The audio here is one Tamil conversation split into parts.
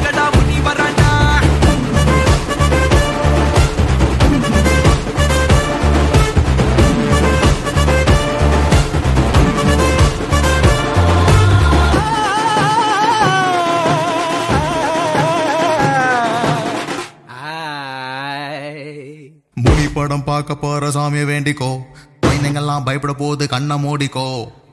எங்கடா முடி வராண்டா முனி படம் பார்க்க போற சாமியை வேண்டிக்கோ குழந்தைங்கெல்லாம் பயப்பட போது கண்ணை மூடிக்கோ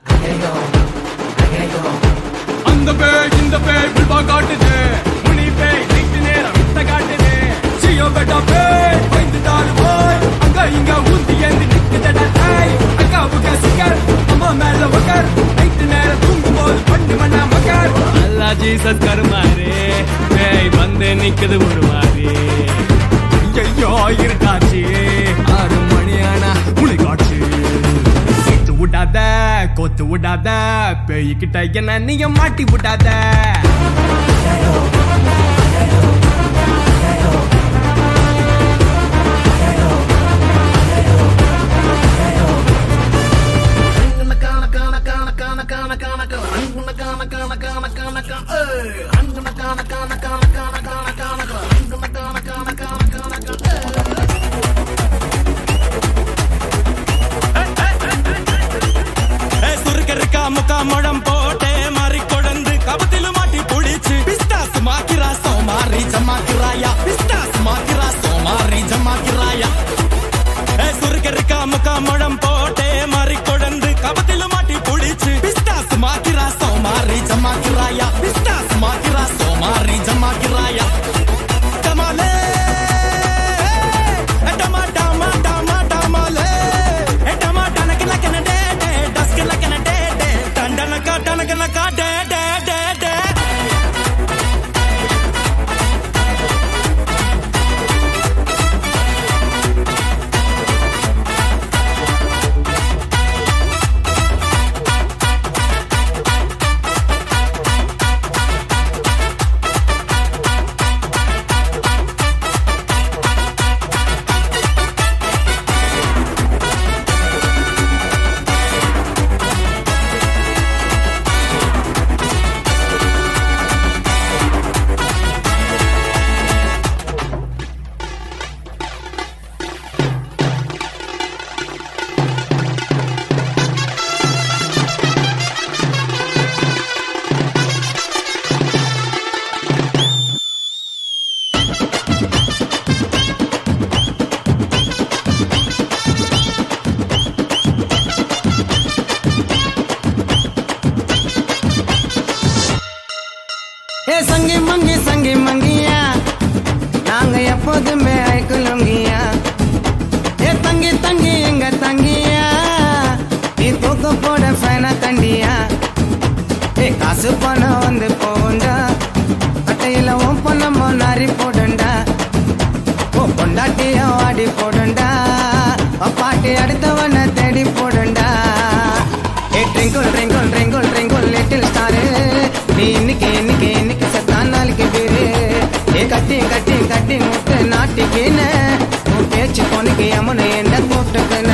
அந்த பேய் இந்த பேய் புல்பா காட்டுது முனி பேய் நைட்டு நேரம் வித்த காட்டுது சியோ பெட்டா பேய் பயந்துட்டாரு போய் அங்க இங்க ஊந்தி ஏந்தி நிக்குதடா தாய் அக்கா புக்கா சிக்கர் அம்மா மேல உக்கர் நைட்டு நேரம் தூங்கும் போது பண்ணு மண்ணா மக்கர் அல்லா ஜீசஸ் கருமாரு பேய் வந்து நிக்குது ஒரு மாதிரி ஐயோ இருட்டாச்சு ஆறு மணி ஆனா புலி காட்சி சேர்த்து விடாத கோத்து விடாத பேய்கிட்ட என்ன நீங்க மாட்டி விடாத சுருக்கருக்கா முக்கா முழம் போட்டே மாறி கொடந்து கபத்தில மாட்டி புடிச்சு பிஸ்தாஸ் மாக்கிரா சோமாரி ஜமாக்கிராயா பிஸ்தாஸ் மாக்கிரா சோமாரி ஜமாக்கிராயா சுருக்கருக்கா முக்கா முழம் போட்டே மாறி கொடந்து கபத்தில மாட்டி புடிச்சு பிஸ்தாஸ் மாக்கிரா சோமாரி ஜமாக்கிராயா பிஸ்தாஸ் மாக்கிரா சோமாரி ஜமாக்கிராயா டமாலே டமா டமா டமா டமாலே டமா டனக்கு லக்கன டே டே டஸ்க்கு லக்கன டே டே டண்டனக்கா டனக்கனக்கா டே டே டே டே ஏ சங்கி மங்கி சங்கி மங்கியா நாங்க எப்போதுமே ஐக்குலுங்கியா ஏ தங்கி தங்கி எங்க தங்கியா நீ தூக்க போட ஃபேன தண்டியா ஏ காசு பணம் வந்து போண்டா கட்டையில உன் பணமோ நாரி போடுண்டா ஓ பொண்டாட்டிய வாடி போடுண்டா பாட்டி அடுத்தவன தேடி போடுண்டா ஏ twinkle twinkle twinkle twinkle little star நீ இன்னைக்கு இன்னைக்கு இன்னைக்கு செத்தான் நாளைக்கு பேரு ஏ கட்டி கட்டி கட்டி முட்டு நாட்டிக்கின உன் பேச்சு பொண்ணுக்கு யமுனை என்ன கூப்பிட்டுக்கின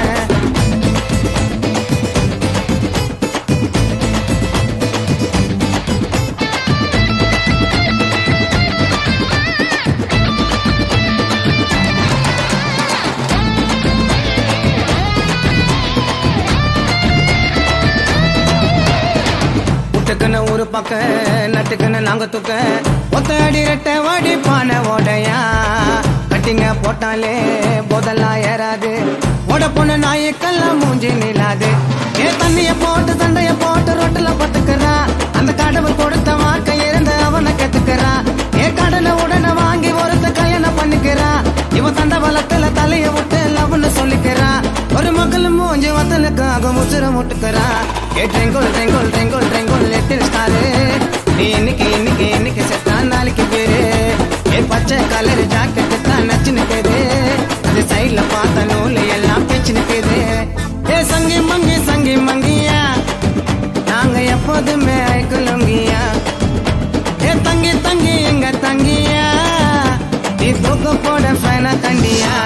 புட்டுக்குன்னு ஒரு பக்க நட்டுக்குன்னு நாங்க தூக்க ஒத்த அடி ரெட்ட வாடி பானை ஓடையா கட்டிங்க போட்டாலே போதெல்லாம் ஏறாது ஓட பொண்ணு நாய்க்கெல்லாம் மூஞ்சி நிலாது ஏ தண்ணிய போட்டு சண்டைய போட்டு ரொட்டுல பத்துக்கிறா அந்த கடவுள் கொடுத்த வாக்க இருந்து அவனை கத்துக்கிறா ஏ கடனை உடனே வாங்கி ஒருத்த கல்யாணம் பண்ணிக்கிறா இவ தண்டவளத்துல தலைய விட்டு லவ்னு சொல்லிக்கிறா ஒரு மக்கள் மூஞ்சி வத்தலுக்காக முசுர முட்டுக்கிறா ஏ ட்ரெங்கோல் ட்ரெங்கோல் ட்ரெங்கோல் ட்ரெங்கோல் லிட்டில் ஸ்டாரு நீ இன்னைக்கு இன்னைக்கு இன்னைக்கு செத்தா நாளைக்கு பேரு ஏ பச்சை கலர் ஜாக்கெட்டு தான் நச்சு நிக்குது அது சைட்ல பார்த்த நூல் எல்லாம் பிச்சு நிக்குது ஏ சங்கி மங்கி சங்கி மங்கியா நாங்க எப்போதுமே ஐக்குலுங்கியா ஏ தங்கி தங்கி எங்க தங்கியா நீ தூக்க போட ஃபேன கண்டியா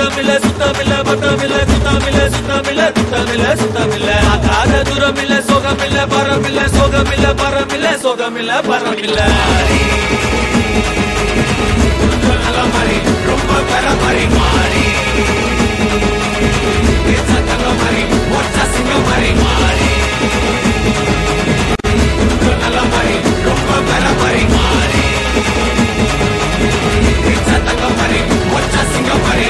சுத்தமில்ல சுத்தமில்ல பத்தமில்ல சுத்தமில்ல சுத்தமில்ல சுத்தமில்ல சுத்தமில்ல ஆகாத தூரமில்ல சோகமில்ல பரமில்ல சோகமில்ல பரமில்ல சோகமில்ல பரமில்ல நல்ல மாதிரி ரொம்ப பெற மாதிரி மாறி தங்க மாதிரி ஒற்ற சிங்க மாதிரி மாறி நல்ல மாதிரி ரொம்ப பெற மாதிரி மாறி தங்க மாதிரி ஒற்ற சிங்க மாதிரி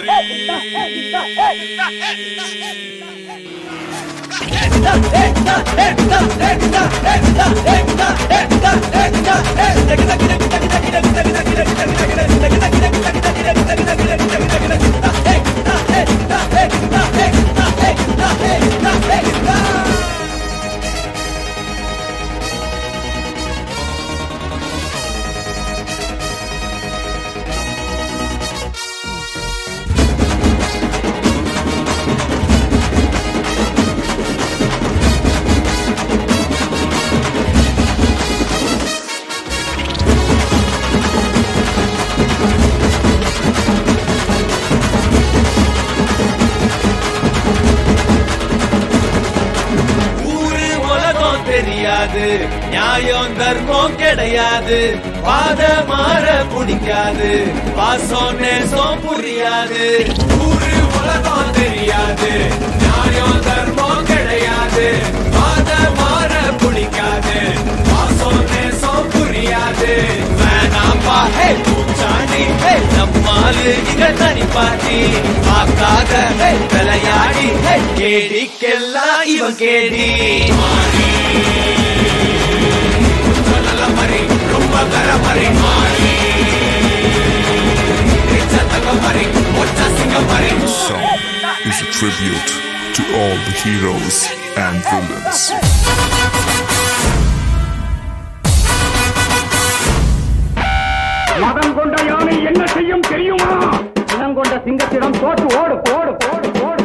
ஊரு உலகம் தெரியாது நியாயம் தர்மம் கிடையாது பாத மாற பிடிக்காது பாசம் நேசம் புரியாது ஊரு உலகம் தெரியாது நியாயம் தர்மம் கிடையாது பாத மாற பிடிக்காது பாசம் நேசம் புரியாது வேணாம்பா ஹே பூச்சாண்டி ஹே நம்மாலு இங்க தனி பாட்டி பார்க்காத ஹே விளையாடி ஹே கேடிக்கெல்லாம் இவன் கேடி கொஞ்சம் நல்ல மாதிரி ரொம்ப கர மாதிரி மாறி தங்க மாதிரி ஒற்ற சிங்க மாதிரி song is a tribute to all the heroes and villains. மதம் கொண்ட யானை என்ன செய்யும் தெரியுமா மதம் கொண்ட சிங்கத்திடம் தோற்று ஓடு ஓடு ஓடு ஓடு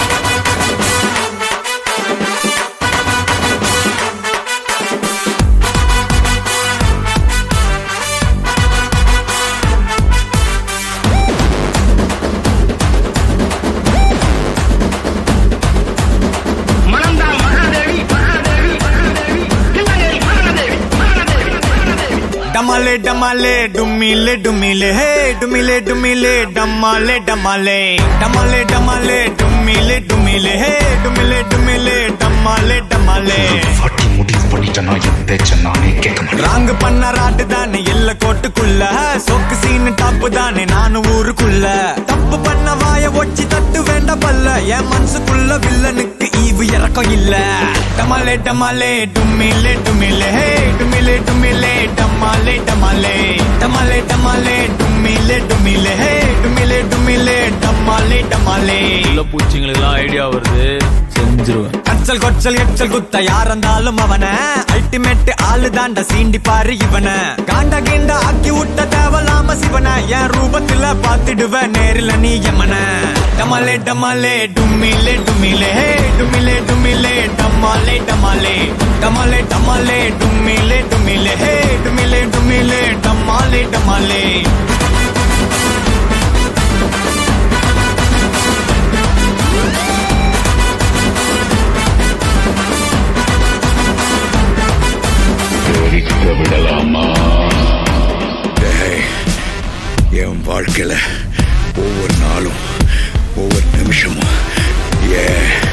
மணந்தாள் மகாதேவி மகாதேவி மகாதேவி சிவகேரி மகாதேவி மகாதேவி மகாதேவி डमाले डमाले डुमिले डुमिले हे डुमिले डुमिले डमाले डमाले डमाले डमाले डुमिले डुमिले हे डुमिले डुमिले डमाले डमाले பாட்டி முடிவு பண்ணிட்டேனா என் பேச்ச நானே கேட்க மாட்டேன் ராங்கு பண்ண ராட்டு தானே எல்ல கோட்டுக்குள்ள சொக்கு சீனு டாப்பு தானே நானும் ஊருக்குள்ள தப்பு பண்ண வாய ஒச்சி தட்டு வேண்டாம் பல்ல என் மனசுக்குள்ள வில்லனுக்கு ஈவு இறக்கம் இல்ல டமாலே டமாலே டும்மிலே டும்மிலே ஹே டும்மிலே டும்மிலே டமாலே டமாலே டமாலே டமாலே டும்மிலே டும்மிலே ஹே டும்மிலே டும்மிலே டமாலே டமாலே உள்ள பூச்சிங்களுக்கெல்லாம் ஐடியா வருது செஞ்சிருவேன் கச்சல் கொச்சல் எச்சல் குத்த யார் இருந்தாலும் அவன அல்டிமேட் ஆளு தாண்ட சீண்டி பாரு இவன காண்ட கீண்ட ஆக்கி விட்ட தேவலாம சிவன என் ரூபத்துல பாத்துடுவ நேரில் நீ எமன டமாலே டமாலே டும்மிலே டும்மிலே ஹே டும்மிலே டும்மிலே டமாலே டமாலே டமாலே டமாலே டும்மிலே டும்மிலே ஹே டும்மிலே டும்மிலே டமாலே டமாலே எரிக்க விடலாமா என் வாழ்க்கையில ஒவ்வொரு நாளும் ஒவ்வொரு நிமிஷமும் ஏ